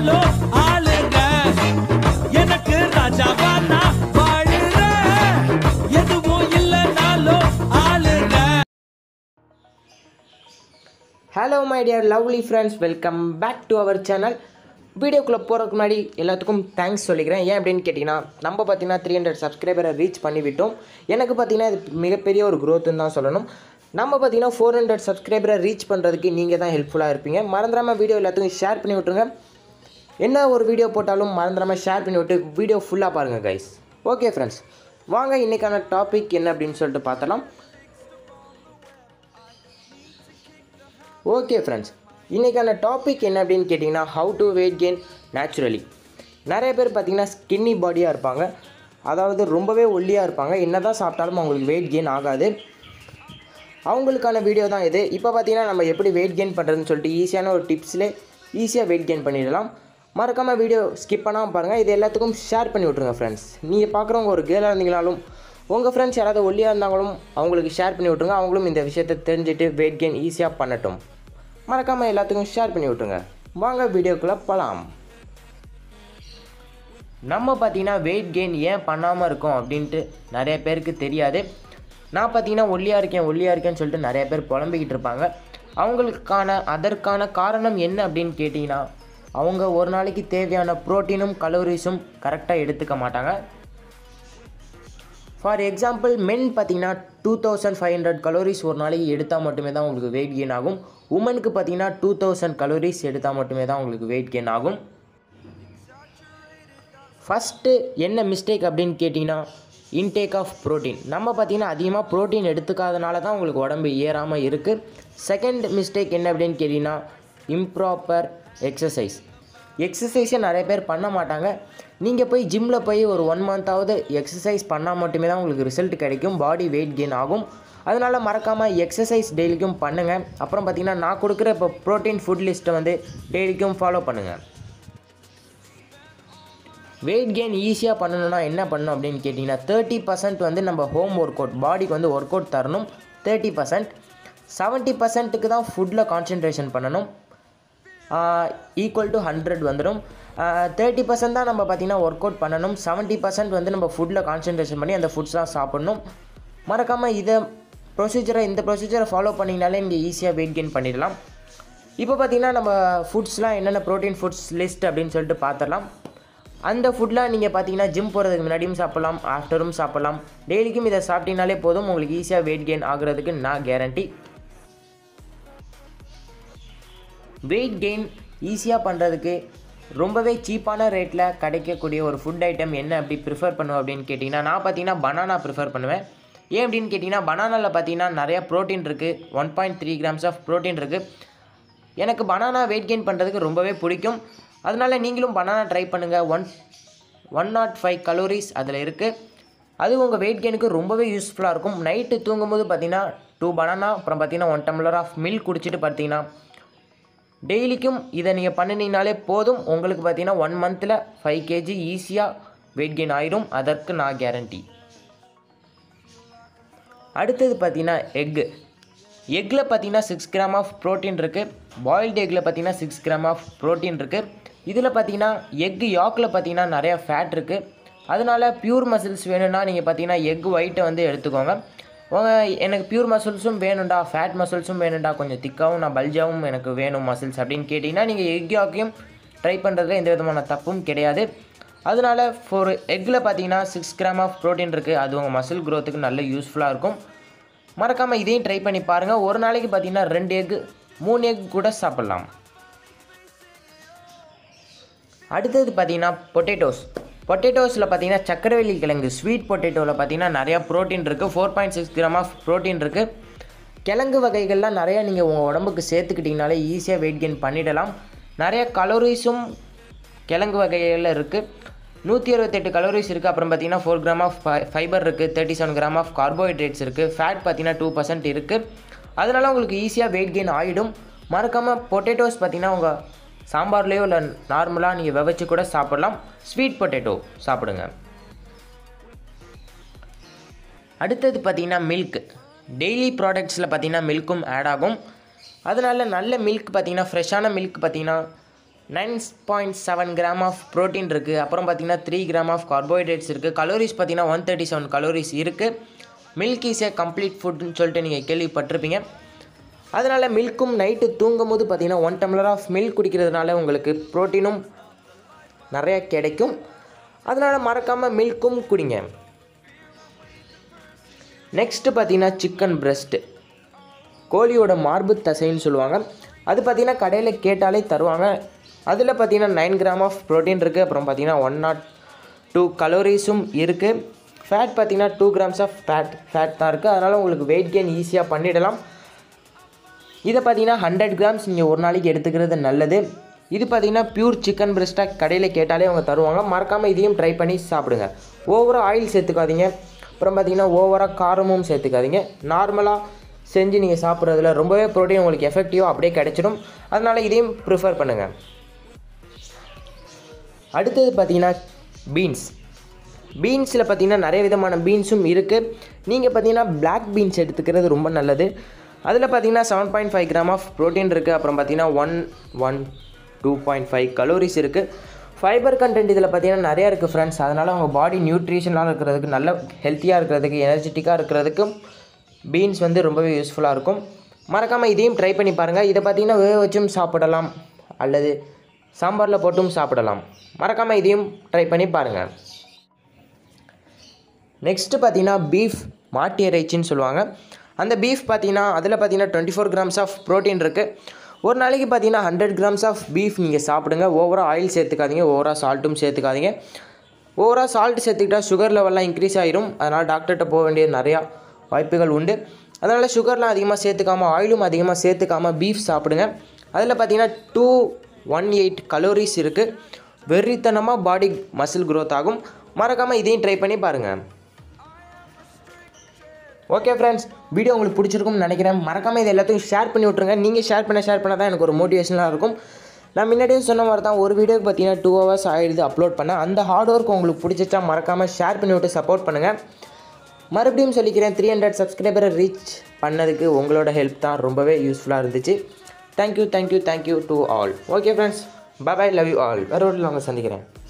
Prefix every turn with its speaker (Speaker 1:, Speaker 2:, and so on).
Speaker 1: இல்லைனாலும் ஆளுங்க எனக்கு ராஜாவா நான் வாழுறேன் எதுவும் இல்லைனாலும் ஆளுங்க
Speaker 2: hello my dear lovely friends welcome back to our channel வீடியோக்குள்ளே போகிறதுக்கு முன்னாடி எல்லாத்துக்கும் தேங்க்ஸ் சொல்லிக்கிறேன் ஏன் அப்படின்னு கேட்டிங்கன்னா நம்ம பார்த்தீங்கன்னா த்ரீ ஹண்ட்ரட் சப்ஸ்கிரைபரை ரீச் பண்ணிவிட்டோம் எனக்கு பார்த்தீங்கன்னா இது மிகப்பெரிய ஒரு growthன்னு தான் சொல்லணும் நம்ம பார்த்தீங்கன்னா ஃபோர் ஹண்ட்ரட் சப்ஸ்கிரைபரை ரீச் பண்ணுறதுக்கு நீங்கள் தான் ஹெல்ப்ஃபுல்லாக இருப்பீங்க மறந்துடாமல் வீடியோ எல்லாத்துக்கும் ஷேர் பண்ணி விட்ருங்க என்ன ஒரு வீடியோ போட்டாலும் மறந்துடாமல் ஷேர் பண்ணி விட்டு வீடியோ ஃபுல்லாக பாருங்கள் கைஸ் ஓகே ஃப்ரெண்ட்ஸ் வாங்க இன்றைக்கான டாபிக் என்ன அப்படின்னு சொல்லிட்டு பார்த்தலாம் ஓகே ஃப்ரெண்ட்ஸ் இன்றைக்கான டாபிக் என்ன அப்படின்னு கேட்டிங்கன்னா how to weight gain naturally நிறைய பேர் பார்த்தீங்கன்னா ஸ்கின்னி பாடியாக இருப்பாங்க அதாவது ரொம்பவே ஒல்லியாக இருப்பாங்க என்ன தான் சாப்பிட்டாலும் அவங்களுக்கு வெயிட் கெயின் ஆகாது அவங்களுக்கான வீடியோ தான் இது இப்போ பார்த்தீங்கன்னா நம்ம எப்படி வெயிட் கெயின் பண்ணுறதுன்னு சொல்லிட்டு ஈஸியான ஒரு டிப்ஸ்லே ஈஸியாக வெயிட் கெயின் பண்ணிடலாம் மறக்காமல் வீடியோ ஸ்கிப் பண்ணாமல் பாருங்கள் இது எல்லாத்துக்கும் ஷேர் பண்ணி விட்ருங்க ஃப்ரெண்ட்ஸ் நீங்கள் பார்க்குறவங்க ஒரு கேர்ளாக இருந்தீங்கனாலும் உங்கள் ஃப்ரெண்ட்ஸ் யாராவது ஒல்லியாக இருந்தாலும் அவங்களுக்கு ஷேர் பண்ணி விட்ருங்க அவங்களும் இந்த விஷயத்தை தெரிஞ்சுட்டு வெயிட் கெயின் ஈஸியாக பண்ணட்டும் மறக்காமல் எல்லாத்துக்கும் ஷேர் பண்ணி விட்ருங்க வாங்க வீடியோக்குள்ளே போகலாம் நம்ம பார்த்தீங்கன்னா வெயிட் கெயின் ஏன் பண்ணாமல் இருக்கோம் அப்படின்ட்டு நிறைய பேருக்கு தெரியாது நான் பார்த்தீங்கன்னா ஒல்லியாக இருக்கேன் ஒல்லியாக இருக்கேன்னு சொல்லிட்டு நிறைய பேர் புலம்பிக்கிட்டு இருப்பாங்க அவங்களுக்கான அதற்கான காரணம் என்ன அப்படின்னு கேட்டிங்கன்னா அவங்க ஒரு நாளைக்கு தேவையான ப்ரோட்டீனும் கலோரிஸும் கரெக்டாக எடுத்துக்க மாட்டாங்க ஃபார் எக்ஸாம்பிள் மென் பார்த்தீங்கன்னா two thousand five hundred calories ஒரு நாளைக்கு எடுத்தால் மட்டுமே தான் உங்களுக்கு வெயிட் கெயின் ஆகும் உமனுக்கு பார்த்தீங்கன்னா டூ தௌசண்ட் கலோரிஸ் எடுத்தால் மட்டுமே தான் உங்களுக்கு வெயிட் கெயின் ஆகும் ஃபஸ்ட்டு என்ன மிஸ்டேக் அப்படின்னு கேட்டிங்கன்னா இன்டேக் ஆஃப் ப்ரோட்டீன் நம்ம பார்த்தீங்கன்னா அதிகமாக ப்ரோட்டீன் எடுத்துக்காதனால தான் உங்களுக்கு உடம்பு ஏறாமல் இருக்குது செகண்ட் மிஸ்டேக் என்ன அப்படின்னு கேட்டிங்கன்னா இம்ப்ராப்பர் எக்ஸசைஸ் எக்ஸசைஸை நிறைய பேர் பண்ண மாட்டாங்க நீங்கள் போய் ஜிம்மில் போய் ஒரு ஒன் மந்த்தாவது எக்ஸசைஸ் பண்ணால் மட்டுமே தான் உங்களுக்கு ரிசல்ட் கிடைக்கும் பாடி வெயிட் கெயின் ஆகும் அதனால் மறக்காமல் எக்ஸசைஸ் டெய்லிக்கும் பண்ணுங்கள் அப்புறம் பார்த்தீங்கன்னா நான் கொடுக்குற இப்போ ப்ரோட்டீன் ஃபுட் லிஸ்ட்டை வந்து டெய்லிக்கும் ஃபாலோ பண்ணுங்கள் வெயிட் கெயின் ஈஸியாக பண்ணணும்னா என்ன பண்ணணும் அப்படின்னு கேட்டிங்கன்னா தேர்ட்டி பர்சன்ட் வந்து நம்ம ஹோம் ஒர்க் அவுட் பாடிக்கு வந்து ஒர்க் அவுட் தரணும் தேர்ட்டி பர்சன்ட் செவன்ட்டி பர்சன்ட்டுக்கு தான் ஃபுட்டில் கான்சென்ட்ரேஷன் பண்ணணும் ஈக்குவல் டு ஹண்ட்ரட் வந்துடும் தேர்ட்டி பர்சன்ட் தான் நம்ம பார்த்திங்கன்னா ஒர்க் அவுட் பண்ணணும் செவன்ட்டி பர்சன்ட் வந்து நம்ம ஃபுட்டில் கான்சென்ட்ரேஷன் பண்ணி அந்த ஃபுட்ஸ்லாம் சாப்பிடணும் மறக்காமல் இதை ப்ரொசீஜரை இந்த ப்ரொசீஜரை ஃபாலோ பண்ணிங்கனாலே நீங்கள் ஈஸியாக வெயிட் கெயின் பண்ணிடலாம் இப்போ பார்த்தீங்கன்னா நம்ம ஃபுட்ஸ்லாம் என்னென்ன ப்ரோட்டீன் ஃபுட்ஸ் லிஸ்ட் அப்படின்னு சொல்லிட்டு பார்த்துடலாம் அந்த ஃபுட்லாம் நீங்கள் பார்த்தீங்கன்னா ஜிம் போகிறதுக்கு முன்னாடியும் சாப்பிட்லாம் ஆஃப்டரும் சாப்பிட்லாம் டெய்லிக்கும் இதை சாப்பிட்டீங்கனாலே போதும் உங்களுக்கு ஈஸியாக வெயிட் கெயின் ஆகுறதுக்கு நான் கேரண்டி வெயிட் கெயின் ஈஸியாக பண்ணுறதுக்கு ரொம்பவே சீப்பான ரேட்டில் கிடைக்கக்கூடிய ஒரு ஃபுட் ஐட்டம் என்ன அப்படி ப்ரிஃபர் பண்ணுவேன் அப்படின்னு கேட்டிங்கன்னா நான் பார்த்தீங்கன்னா பனானா ப்ரிஃபர் பண்ணுவேன் ஏன் அப்படின்னு கேட்டிங்கன்னா பனானாவில் பார்த்தீங்கன்னா நிறையா ப்ரோட்டீன் இருக்குது one point three grams of protein இருக்குது எனக்கு பனானா வெயிட் கெயின் பண்ணுறதுக்கு ரொம்பவே பிடிக்கும் அதனால் நீங்களும் பனானா ட்ரை பண்ணுங்கள் one one not five calories அதில் இருக்குது அது உங்கள் வெயிட் கெயினுக்கு ரொம்பவே யூஸ்ஃபுல்லாக இருக்கும் நைட்டு தூங்கும்போது பார்த்தீங்கன்னா டூ பனானா அப்புறம் பார்த்தீங்கன்னா ஒன் டம்ளர் ஆஃப் மில்க் குடிச்சிட்டு பார்த்தீங்கன்னா டெய்லிக்கும் இதை நீங்கள் பண்ணினீங்கனாலே போதும் உங்களுக்கு பார்த்தீங்கன்னா ஒன் மந்தில் ஃபைவ் கேஜி ஈஸியாக வெயிட் கெயின் ஆயிடும் அதற்கு நான் கேரண்டி அடுத்தது பார்த்தீங்கன்னா எக்கு எக்கில் பார்த்தீங்கன்னா சிக்ஸ் கிராம் ஆஃப் ப்ரோட்டீன் இருக்குது பாயில்டு எக்கில் பார்த்தீங்கன்னா சிக்ஸ் கிராம் ஆஃப் ப்ரோட்டீன் இருக்குது இதில் பார்த்தீங்கன்னா எக்கு யாக்கில் பார்த்தீங்கன்னா நிறையா ஃபேட் இருக்குது அதனால் பியூர் மசில்ஸ் வேணும்னா நீங்கள் பார்த்தீங்கன்னா எக் ஒயிட்டை வந்து எடுத்துக்கோங்க உங்க எனக்கு பியூர் மசில்ஸும் வேணும்டா ஃபேட் மசில்ஸும் வேணும்டா கொஞ்சம் திக்காகவும் நான் பல்ஜாகவும் எனக்கு வேணும் மசில்ஸ் அப்படின்னு கேட்டிங்கன்னா நீங்கள் எக் யாக்கையும் ட்ரை பண்ணுறதுல எந்த விதமான தப்பும் கிடையாது அதனால் ஃபார் எக்கில் பார்த்தீங்கன்னா சிக்ஸ் கிராம் ஆஃப் ப்ரோட்டீன் இருக்குது அது உங்கள் மசில் க்ரோத்துக்கு நல்ல யூஸ்ஃபுல்லாக இருக்கும் மறக்காமல் இதையும் ட்ரை பண்ணி பாருங்கள் ஒரு நாளைக்கு பார்த்தீங்கன்னா ரெண்டு எக் மூணு எக் கூட சாப்பிட்லாம் அடுத்தது பார்த்தீங்கன்னா பொட்டேட்டோஸ் பொட்டேட்டோஸில் பார்த்தீங்கன்னா சக்கரவள்ளி கிழங்கு ஸ்வீட் பொட்டேட்டோவில் பார்த்தீங்கன்னா நிறையா ப்ரோட்டீன் இருக்குது four point six gram of protein இருக்குது கிழங்கு வகைகள்லாம் நிறையா நீங்கள் உங்கள் உடம்புக்கு சேர்த்துக்கிட்டிங்கனாலே ஈஸியாக வெயிட் கெயின் பண்ணிடலாம் நிறைய கலோரிஸும் கிழங்கு வகைகளில் இருக்குது நூற்றி அறுபத்தெட்டு கலோரிஸ் இருக்குது அப்புறம் பார்த்தீங்கன்னா ஃபோர் கிராம் ஆஃப் ஃபைபர் இருக்குது thirty seven gram of carbohydrates இருக்குது ஃபேட் பார்த்தீங்கன்னா டூ பர்சன்ட் இருக்குது அதனால உங்களுக்கு ஈஸியாக வெயிட் கெயின் ஆகிடும் மறக்காமல் பொட்டேட்டோஸ் பார்த்தீங்கன்னா உங்கள் சாம்பார்லேயோ இல்லை நார்மலாக நீங்கள் விவச்சு கூட சாப்பிடலாம் ஸ்வீட் பொட்டேட்டோ சாப்பிடுங்க அடுத்தது பார்த்தீங்கன்னா மில்க் டெய்லி ப்ராடக்ட்ஸில் பார்த்தீங்கன்னா மில்க்கும் ஆட் ஆகும் அதனால் நல்ல மில்க் பார்த்தீங்கன்னா ஃப்ரெஷ்ஷான மில்க் பார்த்தீங்கன்னா nine point seven gram of protein இருக்குது அப்புறம் பார்த்தீங்கன்னா த்ரீ கிராம் ஆஃப் கார்போஹைட்ரேட்ஸ் இருக்குது கலோரிஸ் பார்த்தீங்கன்னா ஒன் தேர்ட்டி செவன் கலோரிஸ் இருக்குது மில்க் இஸ் ஏ கம்ப்ளீட் ஃபுட்னு சொல்லிட்டு நீங்கள் கேள்விப்பட்டிருப்பீங்க அதனால் மில்க்கும் நைட்டு தூங்கும் போது பார்த்தீங்கன்னா ஒன் டம்ளர் ஆஃப் மில்க் குடிக்கிறதுனால உங்களுக்கு ப்ரோட்டீனும் நிறையா கிடைக்கும் அதனால் மறக்காமல் மில்க்கும் குடிங்க நெக்ஸ்ட்டு பார்த்தீங்கன்னா சிக்கன் பிரஸ்ட்டு கோழியோட மார்பு தசைன்னு சொல்லுவாங்க அது பார்த்தீங்கன்னா கடையில் கேட்டாலே தருவாங்க அதில் பார்த்தீங்கன்னா நைன் கிராம் ஆஃப் ப்ரோட்டீன் இருக்குது அப்புறம் பார்த்தீங்கன்னா ஒன் நாட் டூ கலோரிஸும் இருக்குது ஃபேட் பார்த்தீங்கன்னா two grams of fat fat தான் இருக்குது அதனால் உங்களுக்கு வெயிட் கெயின் ஈஸியாக பண்ணிடலாம் இதை பார்த்தீங்கன்னா ஹண்ட்ரட் கிராம்ஸ் நீங்கள் ஒரு நாளைக்கு எடுத்துக்கிறது நல்லது இது பார்த்தீங்கன்னா பியூர் சிக்கன் பிரஸ்ட்டாக கடையில் கேட்டாலே அவங்க தருவாங்க மறக்காமல் இதையும் ட்ரை பண்ணி சாப்பிடுங்க ஓவராக ஆயில் சேர்த்துக்காதீங்க அப்புறம் பார்த்தீங்கன்னா ஓவராக காரமும் சேர்த்துக்காதீங்க நார்மலாக செஞ்சு நீங்கள் சாப்பிட்றதுல ரொம்பவே ப்ரோட்டீன் உங்களுக்கு எஃபெக்டிவாக அப்படியே கிடைச்சிடும் அதனால் இதையும் ப்ரிஃபர் பண்ணுங்கள் அடுத்தது பார்த்தீங்கன்னா பீன்ஸ் பீன்ஸில் பார்த்தீங்கன்னா நிறைய விதமான பீன்ஸும் இருக்குது நீங்கள் பார்த்தீங்கன்னா பிளாக் பீன்ஸ் எடுத்துக்கிறது ரொம்ப நல்லது அதில் பார்த்தீங்கன்னா seven point five gram of protein இருக்குது அப்புறம் பார்த்தீங்கன்னா one one two point five calories இருக்குது ஃபைபர் கண்டென்ட் இதில் பார்த்தீங்கன்னா நிறையா இருக்குது ஃப்ரெண்ட்ஸ் அதனால் உங்கள் பாடி நியூட்ரிஷனாக இருக்கிறதுக்கு நல்ல ஹெல்த்தியாக இருக்கிறதுக்கு எனர்ஜெட்டிக்காக இருக்கிறதுக்கும் பீன்ஸ் வந்து ரொம்பவே யூஸ்ஃபுல்லாக இருக்கும் மறக்காமல் இதையும் ட்ரை பண்ணி பாருங்கள் இதை பார்த்தீங்கன்னா வேக வச்சும் சாப்பிடலாம் அல்லது சாம்பாரில் போட்டும் சாப்பிடலாம் மறக்காமல் இதையும் ட்ரை பண்ணி பாருங்கள் நெக்ஸ்ட்டு பார்த்தீங்கன்னா பீஃப் மாட்டு இறைச்சின்னு சொல்லுவாங்க அந்த பீஃப் பார்த்தீங்கன்னா அதில் பார்த்தீங்கன்னா twenty four grams of protein இருக்குது ஒரு நாளைக்கு பார்த்தீங்கன்னா ஹண்ட்ரட் கிராம்ஸ் ஆஃப் பீஃப் நீங்கள் சாப்பிடுங்க ஓவராக ஆயில் சேர்த்துக்காதீங்க ஓவராக சால்ட்டும் சேர்த்துக்காதீங்க ஓவராக சால்ட் சேர்த்துக்கிட்டால் சுகர் லெவல்லாம் இன்க்ரீஸ் ஆயிரும் அதனால் டாக்டர்கிட்ட போக வேண்டிய நிறையா வாய்ப்புகள் உண்டு அதனால் சுகர்லாம் அதிகமாக சேர்த்துக்காம ஆயிலும் அதிகமாக சேர்த்துக்காம பீஃப் சாப்பிடுங்க அதில் பார்த்தீங்கன்னா டூ ஒன் எயிட் கலோரிஸ் இருக்குது வெறித்தனமாக பாடி மசில் growth ஆகும் மறக்காமல் இதையும் ட்ரை பண்ணி பாருங்கள் ஓகே ஃப்ரெண்ட்ஸ் வீடியோ உங்களுக்கு பிடிச்சிருக்கும்னு நினைக்கிறேன் மறக்காமல் இது எல்லாத்தையும் ஷேர் பண்ணி விட்ருங்க நீங்கள் ஷேர் பண்ண ஷேர் பண்ண தான் எனக்கு ஒரு மோட்டிவேஷனாக இருக்கும் நான் முன்னாடியே சொன்ன மாதிரி தான் ஒரு வீடியோக்கு பார்த்தீங்கன்னா டூ ஹவர்ஸ் ஆகிடுது அப்லோட் பண்ண அந்த ஹார்ட் ஒர்க் உங்களுக்கு பிடிச்சிச்சா மறக்காமல் ஷேர் பண்ணி விட்டு சப்போர்ட் பண்ணுங்கள் மறுபடியும் சொல்லிக்கிறேன் த்ரீ ஹண்ட்ரட் சப்ஸ்கிரைபரை ரீச் பண்ணதுக்கு உங்களோட ஹெல்ப் தான் ரொம்பவே யூஸ்ஃபுல்லாக இருந்துச்சு thank you thank you thank you to all okay friends bye bye love you all வேறு ஒரு நாங்கள் சந்திக்கிறேன்